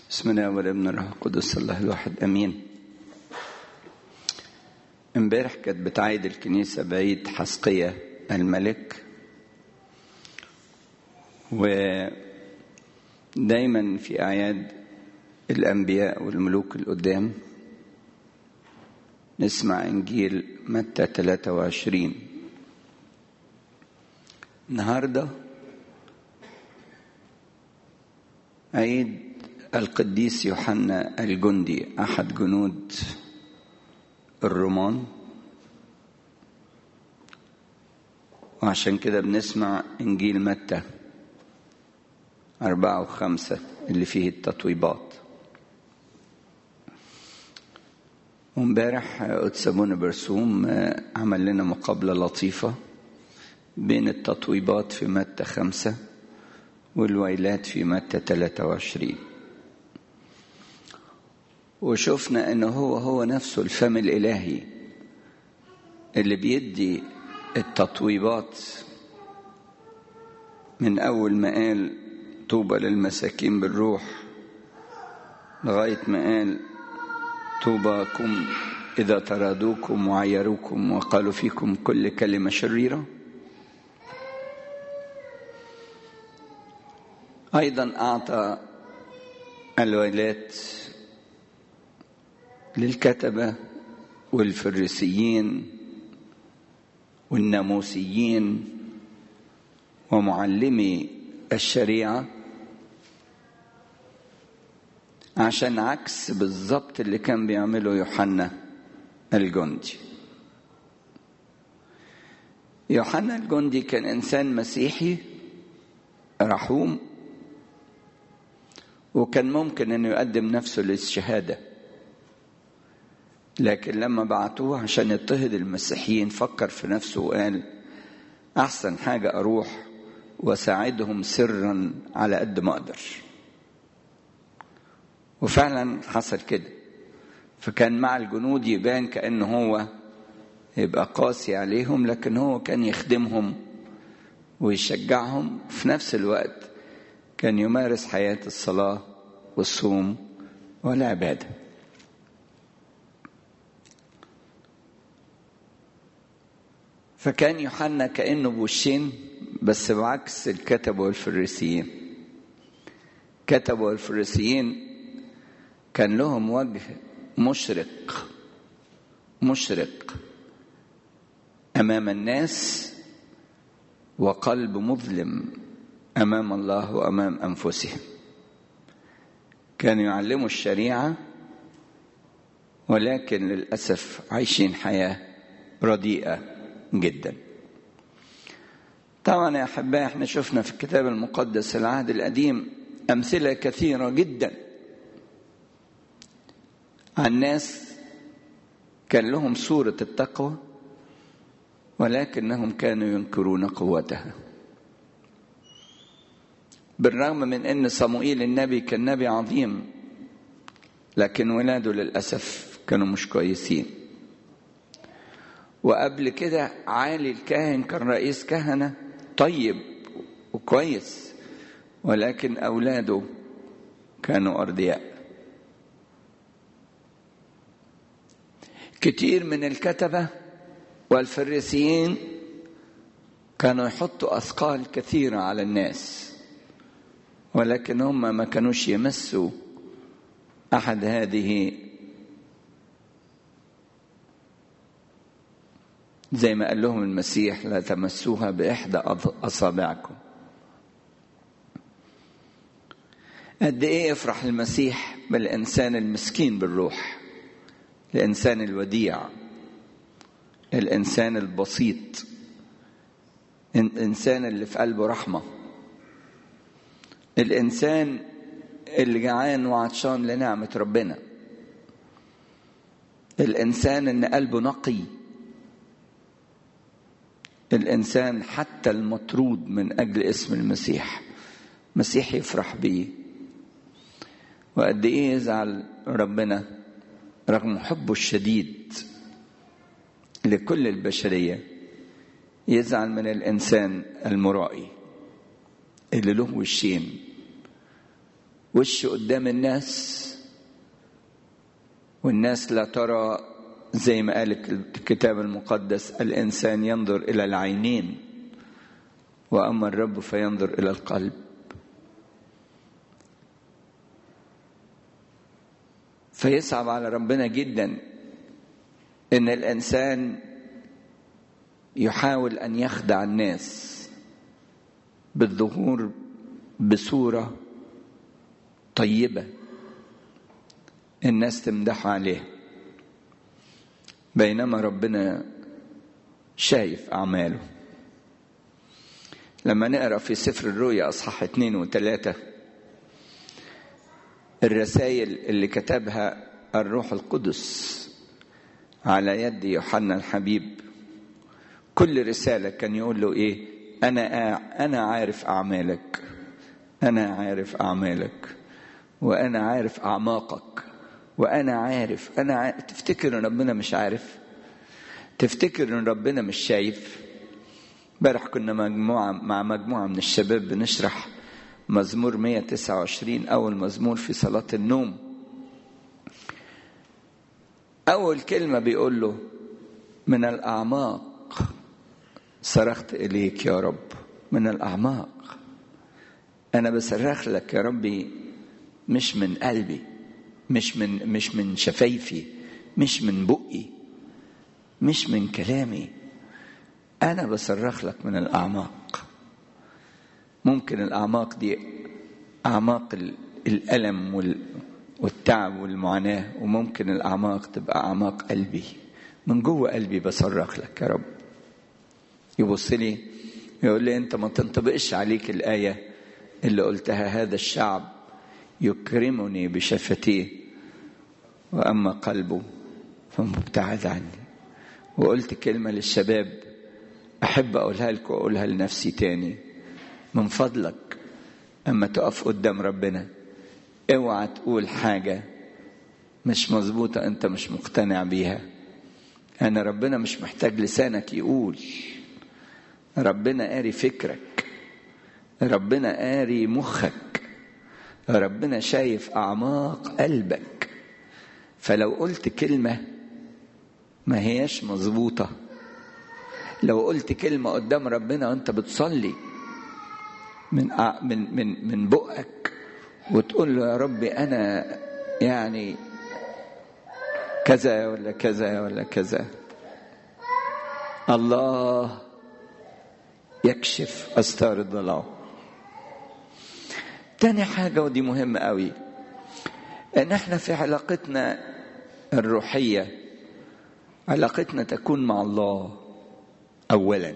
بسم الله والابن الروح القدس الله الواحد امين امبارح كانت بتعيد الكنيسة بعيد حسقية الملك ودايما في أعياد الأنبياء والملوك القدام نسمع إنجيل متى 23 النهارده عيد القديس يوحنا الجندي أحد جنود الرومان وعشان كده بنسمع إنجيل متى أربعة وخمسة اللي فيه التطويبات وامبارح قدس أبونا برسوم عمل لنا مقابلة لطيفة بين التطويبات في متى خمسة والويلات في متى 23 وشفنا انه هو هو نفسه الفم الالهي اللي بيدي التطويبات من اول ما قال طوبى للمساكين بالروح لغايه ما قال طوباكم اذا طردوكم وعيروكم وقالوا فيكم كل كلمه شريره ايضا اعطى الويلات للكتبه والفريسيين والناموسيين ومعلمي الشريعه عشان عكس بالظبط اللي كان بيعمله يوحنا الجندي يوحنا الجندي كان انسان مسيحي رحوم وكان ممكن انه يقدم نفسه للشهاده لكن لما بعتوه عشان يضطهد المسيحيين فكر في نفسه وقال احسن حاجه اروح واساعدهم سرا على قد ما اقدر وفعلا حصل كده فكان مع الجنود يبان كانه هو يبقى قاسي عليهم لكن هو كان يخدمهم ويشجعهم في نفس الوقت كان يمارس حياة الصلاة والصوم والعبادة فكان يوحنا كأنه بوشين بس بعكس الكتب والفريسيين كتب والفريسيين كان لهم وجه مشرق مشرق أمام الناس وقلب مظلم امام الله وامام انفسهم كانوا يعلموا الشريعه ولكن للاسف عايشين حياه رديئه جدا طبعا يا احبائي احنا شفنا في الكتاب المقدس العهد القديم امثله كثيره جدا عن ناس كان لهم صوره التقوى ولكنهم كانوا ينكرون قوتها بالرغم من ان صموئيل النبي كان نبي عظيم لكن ولاده للاسف كانوا مش كويسين وقبل كده عالي الكاهن كان رئيس كهنه طيب وكويس ولكن اولاده كانوا ارضياء كتير من الكتبه والفريسيين كانوا يحطوا اثقال كثيره على الناس ولكن هم ما كانوش يمسوا احد هذه زي ما قال لهم المسيح لا تمسوها باحدى اصابعكم قد ايه يفرح المسيح بالانسان المسكين بالروح الانسان الوديع الانسان البسيط الانسان اللي في قلبه رحمه الإنسان اللي جعان وعطشان لنعمة ربنا الإنسان اللي قلبه نقي الإنسان حتى المطرود من أجل اسم المسيح مسيح يفرح بيه وقد إيه يزعل ربنا رغم حبه الشديد لكل البشرية يزعل من الإنسان المرائي اللي له وشين وشه قدام الناس والناس لا ترى زي ما قال الكتاب المقدس الإنسان ينظر إلى العينين وأما الرب فينظر إلى القلب فيصعب على ربنا جدا ان الانسان يحاول ان يخدع الناس بالظهور بصوره طيبه الناس تمدح عليه بينما ربنا شايف اعماله لما نقرا في سفر الرؤيا اصحاح اثنين وثلاثه الرسائل اللي كتبها الروح القدس على يد يوحنا الحبيب كل رسالة كان يقول له إيه أنا أنا عارف أعمالك أنا عارف أعمالك وأنا عارف أعماقك وأنا عارف أنا عارف. تفتكر إن ربنا مش عارف تفتكر إن ربنا مش شايف امبارح كنا مجموعة مع مجموعة من الشباب بنشرح مزمور 129 أول مزمور في صلاة النوم أول كلمة بيقول له من الأعماق صرخت إليك يا رب من الأعماق أنا بصرخ لك يا ربي مش من قلبي مش من مش من شفايفي مش من بقي مش من كلامي أنا بصرخ لك من الأعماق ممكن الأعماق دي أعماق الألم والتعب والمعاناة وممكن الأعماق تبقى أعماق قلبي من جوه قلبي بصرخ لك يا رب يبص لي يقول لي أنت ما تنطبقش عليك الآية اللي قلتها هذا الشعب يكرمني بشفتيه وأما قلبه فمبتعد عني وقلت كلمة للشباب أحب أقولها لك وأقولها لنفسي تاني من فضلك أما تقف قدام ربنا اوعى تقول حاجة مش مظبوطة أنت مش مقتنع بيها أنا ربنا مش محتاج لسانك يقول ربنا قاري فكرك ربنا قاري مخك ربنا شايف أعماق قلبك فلو قلت كلمة ما هياش مظبوطة لو قلت كلمة قدام ربنا وأنت بتصلي من من من من بقك وتقول له يا ربي انا يعني كذا ولا كذا ولا كذا الله يكشف استار الظلام تاني حاجة ودي مهمة قوي ان احنا في علاقتنا الروحية علاقتنا تكون مع الله اولا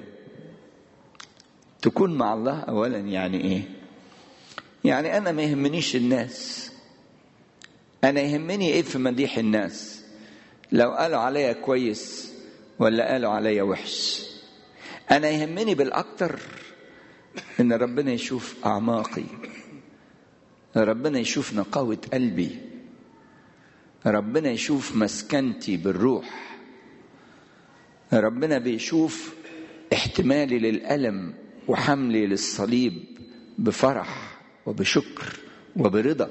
تكون مع الله اولا يعني ايه يعني انا ما يهمنيش الناس انا يهمني ايه في مديح الناس لو قالوا عليا كويس ولا قالوا عليا وحش انا يهمني بالاكتر ان ربنا يشوف اعماقي ربنا يشوف نقاوه قلبي ربنا يشوف مسكنتي بالروح ربنا بيشوف احتمالي للالم وحملي للصليب بفرح وبشكر وبرضا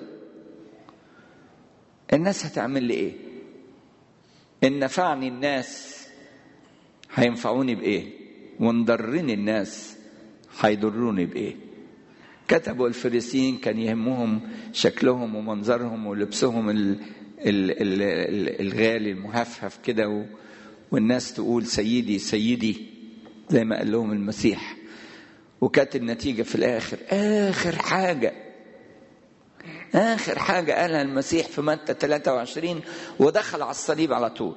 الناس هتعمل لي ايه ان نفعني الناس هينفعوني بايه وان ضرني الناس هيضروني بايه كتبوا الفريسيين كان يهمهم شكلهم ومنظرهم ولبسهم ال ال ال ال الغالي المهفهف كده والناس تقول سيدي سيدي زي ما قال لهم المسيح وكانت النتيجة في الآخر آخر حاجة آخر حاجة قالها المسيح في متى 23 ودخل على الصليب على طول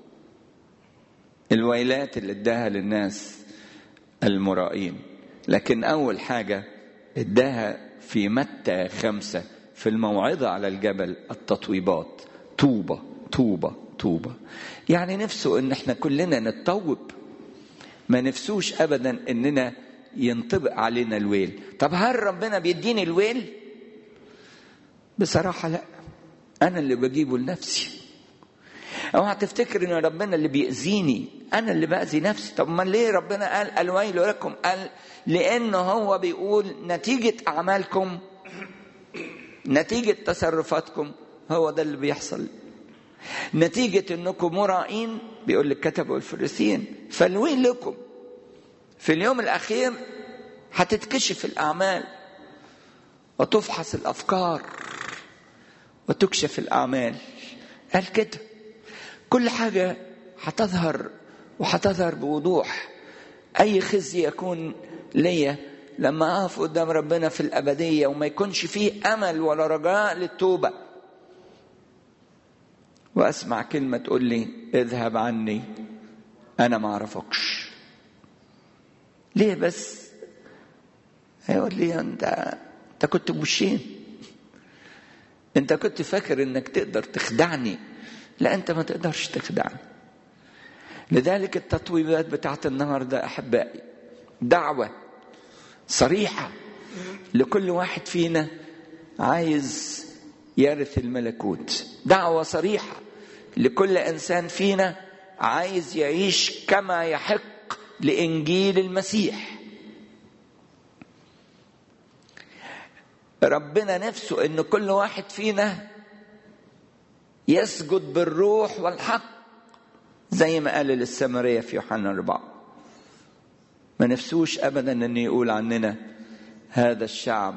الويلات اللي اداها للناس المرائين لكن أول حاجة اداها في متى خمسة في الموعظة على الجبل التطويبات طوبة طوبة طوبة يعني نفسه ان احنا كلنا نتطوب ما نفسوش ابدا اننا ينطبق علينا الويل طب هل ربنا بيديني الويل بصراحة لا أنا اللي بجيبه لنفسي اوعى تفتكر ان ربنا اللي بيأذيني انا اللي باذي نفسي طب ما ليه ربنا قال الويل لكم قال لانه هو بيقول نتيجه اعمالكم نتيجة تصرفاتكم هو ده اللي بيحصل نتيجة انكم مرائين بيقول لك كتبوا الفريسيين فالويل لكم في اليوم الاخير هتتكشف الاعمال وتفحص الافكار وتكشف الاعمال قال كده كل حاجه هتظهر وهتظهر بوضوح اي خزي يكون ليا لما اقف قدام ربنا في الابديه وما يكونش فيه امل ولا رجاء للتوبه واسمع كلمه تقول لي اذهب عني انا ما اعرفكش ليه بس هيقول لي انت انت كنت بوشين انت كنت فاكر انك تقدر تخدعني لا انت ما تقدرش تخدعني لذلك التطويبات بتاعت النهارده احبائي دعوه صريحه لكل واحد فينا عايز يرث الملكوت دعوه صريحه لكل انسان فينا عايز يعيش كما يحق لانجيل المسيح ربنا نفسه ان كل واحد فينا يسجد بالروح والحق زي ما قال للسامريه في يوحنا أربعة ما نفسوش ابدا ان يقول عننا هذا الشعب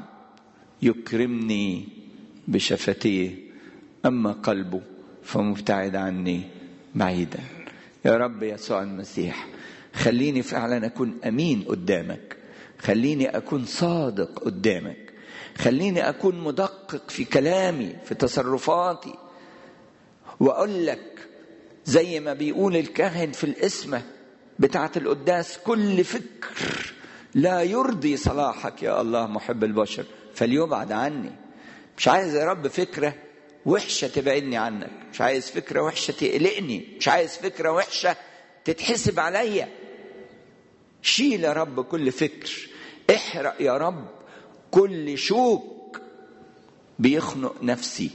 يكرمني بشفتيه اما قلبه فمبتعد عني بعيدا يا رب يسوع المسيح خليني فعلا اكون امين قدامك خليني اكون صادق قدامك خليني اكون مدقق في كلامي في تصرفاتي واقول لك زي ما بيقول الكاهن في الاسمه بتاعه القداس كل فكر لا يرضي صلاحك يا الله محب البشر فليبعد عني مش عايز يا رب فكره وحشه تبعدني عنك مش عايز فكره وحشه تقلقني مش عايز فكره وحشه تتحسب عليا شيل يا رب كل فكر احرق يا رب كل شوك بيخنق نفسي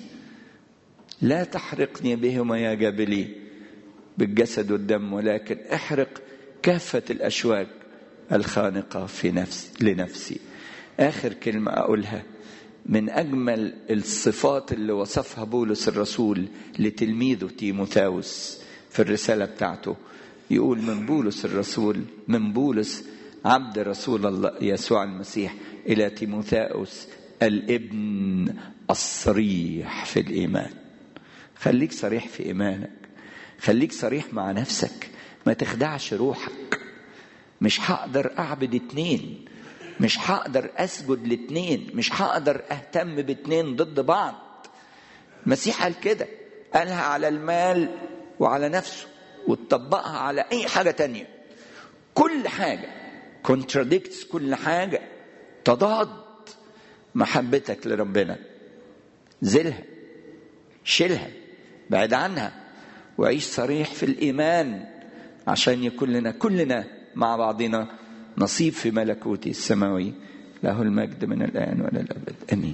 لا تحرقني بهما يا جبلي بالجسد والدم ولكن احرق كافة الأشواك الخانقة في نفسي لنفسي آخر كلمة أقولها من أجمل الصفات اللي وصفها بولس الرسول لتلميذه تيموثاوس في الرسالة بتاعته يقول من بولس الرسول من بولس عبد رسول الله يسوع المسيح إلى تيموثاوس الابن الصريح في الإيمان خليك صريح في إيمانك خليك صريح مع نفسك ما تخدعش روحك مش هقدر أعبد اتنين مش هقدر أسجد لاتنين مش هقدر أهتم باتنين ضد بعض المسيح قال كده قالها على المال وعلى نفسه وتطبقها على أي حاجة تانية كل حاجة contradicts كل حاجة تضاد محبتك لربنا زلها شيلها بعد عنها وعيش صريح في الإيمان عشان يكون لنا كلنا مع بعضنا نصيب في ملكوته السماوي له المجد من الآن وإلى الأبد آمين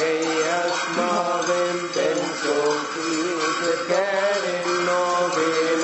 Maria, Smalden, Ben Sophie, Karen, Novin,